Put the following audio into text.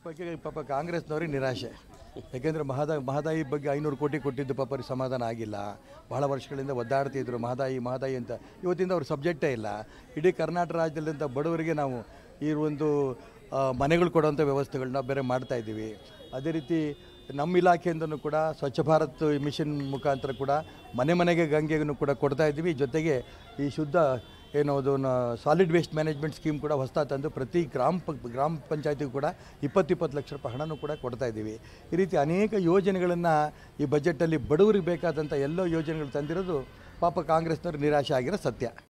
ಬಗ್ಗೆ ಪಾಪ ಕಾಂಗ್ರೆಸ್ನವ್ರಿಗೆ ನಿರಾಶೆ ಯಾಕೆಂದರೆ ಮಹದಾ ಮಹದಾಯಿ ಬಗ್ಗೆ ಐನೂರು ಕೋಟಿ ಕೊಟ್ಟಿದ್ದು ಪಾಪ ಅವ್ರಿಗೆ ಸಮಾಧಾನ ಆಗಿಲ್ಲ ಬಹಳ ವರ್ಷಗಳಿಂದ ಒದ್ದಾಡ್ತಿದ್ರು ಮಹದಾಯಿ ಮಹದಾಯಿ ಅಂತ ಇವತ್ತಿಂದ ಅವ್ರ ಸಬ್ಜೆಕ್ಟೇ ಇಲ್ಲ ಇಡೀ ಕರ್ನಾಟಕ ರಾಜ್ಯದಲ್ಲಿಂದ ಬಡವರಿಗೆ ನಾವು ಈ ಒಂದು ಆ, ಮನೆಗಳು ಕೊಡುವಂಥ ವ್ಯವಸ್ಥೆಗಳನ್ನ ಬೇರೆ ಮಾಡ್ತಾ ಇದ್ದೀವಿ ಅದೇ ರೀತಿ ನಮ್ಮ ಇಲಾಖೆಯಿಂದನೂ ಕೂಡ ಸ್ವಚ್ಛ ಭಾರತ್ ಮಿಷನ್ ಮುಖಾಂತರ ಕೂಡ ಮನೆ ಮನೆಗೆ ಗಂಗೆಯನ್ನು ಕೂಡ ಕೊಡ್ತಾ ಇದ್ದೀವಿ ಜೊತೆಗೆ ಈ ಶುದ್ಧ ಏನು ಅದು ಸಾಲಿಡ್ ವೇಸ್ಟ್ ಮ್ಯಾನೇಜ್ಮೆಂಟ್ ಸ್ಕೀಮ್ ಕೂಡ ಹೊಸ್ತಾ ತಂದು ಪ್ರತಿ ಗ್ರಾಮ ಪ ಗ್ರಾಮ ಪಂಚಾಯತಿಗೂ ಕೂಡ ಇಪ್ಪತ್ತಿಪ್ಪತ್ತು ಲಕ್ಷ ರೂಪಾಯಿ ಹಣನೂ ಕೂಡ ಕೊಡ್ತಾ ಇದ್ದೀವಿ ಈ ರೀತಿ ಅನೇಕ ಯೋಜನೆಗಳನ್ನು ಈ ಬಜೆಟಲ್ಲಿ ಬಡವರಿಗೆ ಬೇಕಾದಂಥ ಎಲ್ಲೋ ಯೋಜನೆಗಳು ತಂದಿರೋದು ಪಾಪ ಕಾಂಗ್ರೆಸ್ನವ್ರು ನಿರಾಶೆ ಆಗಿರೋ ಸತ್ಯ